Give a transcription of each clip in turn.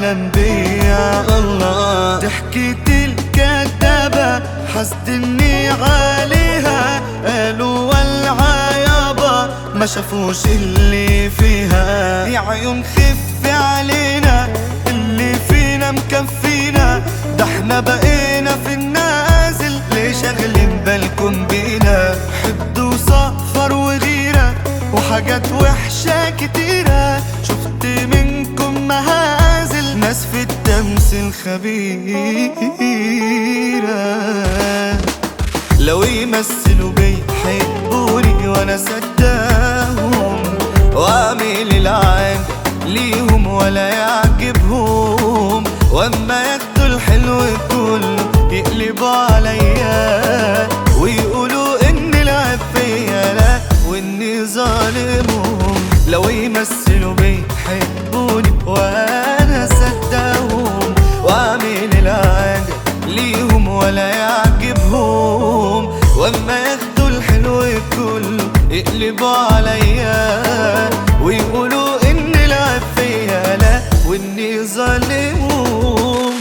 الانبياء الله ضحكتي الكدابة حسدني عليها قالوا والعا يابا ما شافوش اللي فيها يا عيون خف علينا اللي فينا مكفينا ده احنا بقينا في النازل ليه شاغلين بالكم بينا حد وصفر وغيرة وحاجات وحشة كتيرة شفت منكم مهازل ناس في التمثيل خبيرة لو يمثلوا بيحبوني وانا صدقهم واعمل العام ليهم ولا يعجبهم واما ياخدوا الحلو كله يقلبوا عليا ويقولوا ان العيب فيا لا واني ظالمهم لو يمثلوا بيحبوني وانا صدقهم واعمل العام ليهم ولا يعجبهم واما ياخدوا الحلو كله يقلبوا عليا ويقولوا ان العيب فيا لا واني ظالمهم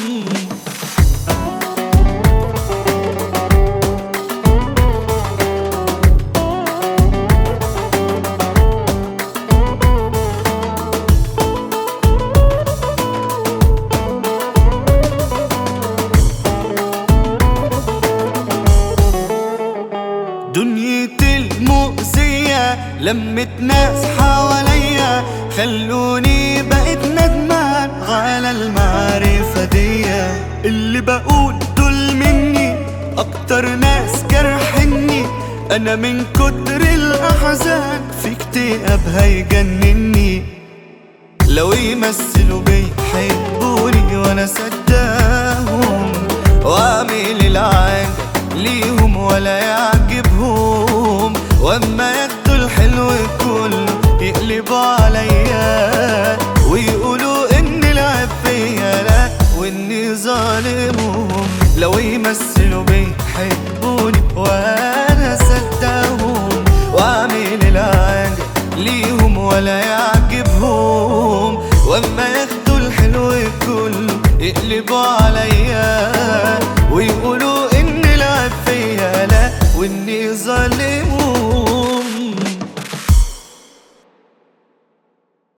دنيتي المؤذية لمت ناس حواليا خلوني بقيت ندمان على المعرفة دي اللي بقول دول مني أكتر ناس جرحني أنا من كتر الأحزان في اكتئاب هيجنني لو يمثلوا بيحبوني وانا صدقهم واعمل العاج ليهم ولا يعجبهم واما ياخدوا الحلو كله يقلبوا عليا ويقولوا ان العيب فيا لا واني ظالمهم لو يمثلوا بيحبوني وانا صدقهم واعمل العاج ليهم ولا يعجبهم واما ياخدوا الحلو كله يقلبوا عليا ويقولوا ان العيب فيا لا واني ظالم